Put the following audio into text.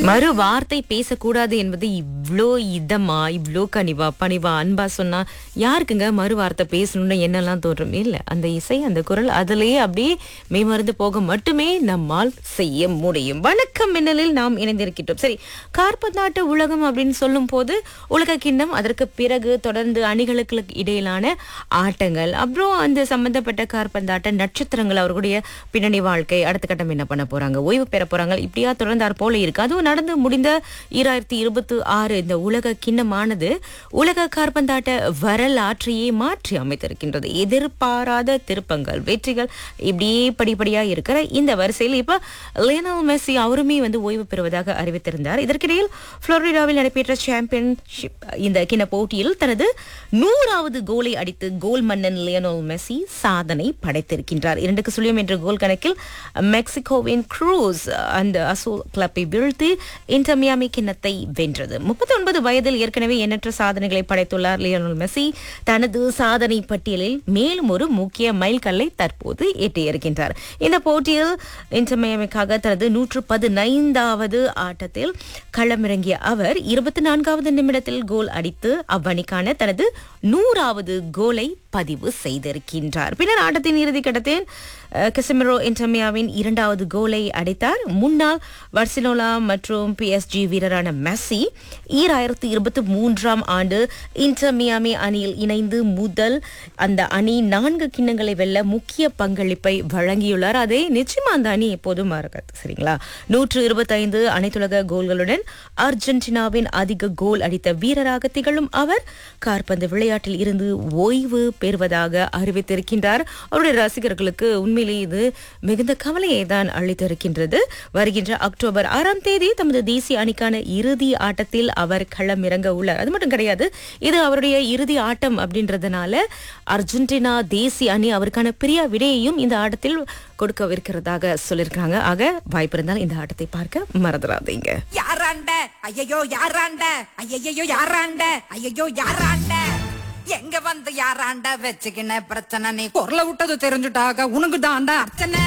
மறு வார்த்தை பேசக்கூடாது என்பது இவ்ளோ இதமா இவ்ளோ கனிவா பணிவா அன்பா சொன்னா யாருக்குங்க மறு வார்த்தை பேசணும்னு என்னெல்லாம் தோன்றும் இல்ல அந்த இசை அந்த குரல் அதிலேயே அப்படியே மேமறந்து போக மட்டுமே நம்மால் செய்ய முடியும் வணக்கம் மின்னலில் நாம் இணைந்திருக்கின்றோம் சரி கார்பந்தாட்ட உலகம் அப்படின்னு சொல்லும் போது உலக கிண்ணம் அதற்கு பிறகு தொடர்ந்து அணிகளுக்கு இடையிலான ஆட்டங்கள் அப்புறம் அந்த சம்பந்தப்பட்ட கார்பந்தாட்ட நட்சத்திரங்கள் அவர்களுடைய பின்னணி வாழ்க்கை அடுத்த கட்டம் என்ன பண்ண போறாங்க ஓய்வு பெற போறாங்க இப்படியா தொடர்ந்தார் போல இருக்கு அதுவும் நடந்து முடிந்த ஈராயிரத்தி இருபத்தி ஆறு இந்த உலக கிண்ணமானது உலக கார்பந்தாட்ட வரலாற்றையே மாற்றி அமைத்திருக்கின்றது எதிர்பாராத திருப்பங்கள் வெற்றிகள் இப்படியே படிப்படியா இருக்கிற இந்த வரிசையில் இப்ப லியனல் மெஸ்ஸி அவருமே வந்து ஓய்வு பெறுவதாக அறிவித்திருந்தார் இதற்கிடையில் புளோரிடாவில் நடைபெற்ற சாம்பியன்ஷிப் இந்த கிண்ண போட்டியில் தனது நூறாவது கோலை அடித்து கோல் மன்னன் லியனல் மெஸ்ஸி சாதனை படைத்திருக்கின்றார் இரண்டுக்கு சுழியம் என்ற கோல் கணக்கில் மெக்சிகோவின் க்ரூஸ் அந்த அசோல் கிளப்பை வீழ்த்தி இன்டர் மியாமி கிண்ணத்தை வென்றது முப்பத்தி ஒன்பது வயதில் ஏற்கனவே எண்ணற்ற சாதனைகளை படைத்துள்ளார் லியோனல் மெஸ்ஸி தனது சாதனை பட்டியலில் மேலும் ஒரு முக்கிய மைல்கல்லை தற்போது எட்டியிருக்கின்றார் இந்த போட்டியில் இன்டர் மியாமிக்காக தனது நூற்று பதினைந்தாவது ஆட்டத்தில் களமிறங்கிய அவர் இருபத்தி நான்காவது நிமிடத்தில் கோல் அடித்து அவ்வணிக்கான தனது நூறாவது கோலை பதிவு செய்திருக்கின்றார் பின்னர் ஆட்டத்தின் இறுதிக்கட்டத்தில் கசிமிரோ இன்டர்மியாவின் இரண்டாவது கோலை அடித்தார் முன்னாள் வர்சிலோலா மற்றும் பிஎஸ்ஜி வீரரான மெஸ்ஸி ஈராயிரத்தி இருபத்தி மூன்றாம் ஆண்டு இன்டர் மியாமி அணியில் இணைந்து முதல் அந்த அணி நான்கு கிண்ணங்களை வெல்ல முக்கிய பங்களிப்பை வழங்கியுள்ளார் அதே நிச்சயமா அந்த அணி எப்போதும் மறக்காது சரிங்களா நூற்று இருபத்தைந்து அனைத்துலக கோல்களுடன் அர்ஜென்டினாவின் அதிக கோல் அடித்த வீரராக திகழும் அவர் கார்பந்து விளையாட்டில் இருந்து ஓய்வு பெறுவதாக அறிவித்திருக்கின்றார் அவருடைய ரசிகர்களுக்கு உண்மையிலேயே இது மிகுந்த கவலையை தான் அளித்திருக்கின்றது வருகின்ற அக்டோபர் ஆறாம் தேதி தமது தேசிய அணிக்கான இறுதி ஆட்டத்தில் அவர் களமிறங்க உள்ளார் அது மட்டும் கிடையாது இது அவருடைய இறுதி ஆட்டம் அப்படின்றதுனால அர்ஜென்டினா தேசிய அணி அவருக்கான பிரிய விடையையும் இந்த ஆட்டத்தில் கொடுக்கவிருக்கிறதாக சொல்லியிருக்காங்க ஆக வாய்ப்பு இருந்தால் இந்த ஆட்டத்தை பார்க்க மறந்துடாதீங்க யாராண்ட ஐயையோ யாராண்ட ஐயையோ யாராண்ட ஐயையோ யாராண்ட எங்க வந்து யாராண்ட வச்சுக்கின பிரச்சனை நீ குரல விட்டது தெரிஞ்சுட்டாக உனக்கு தாண்டா அர்ச்சனை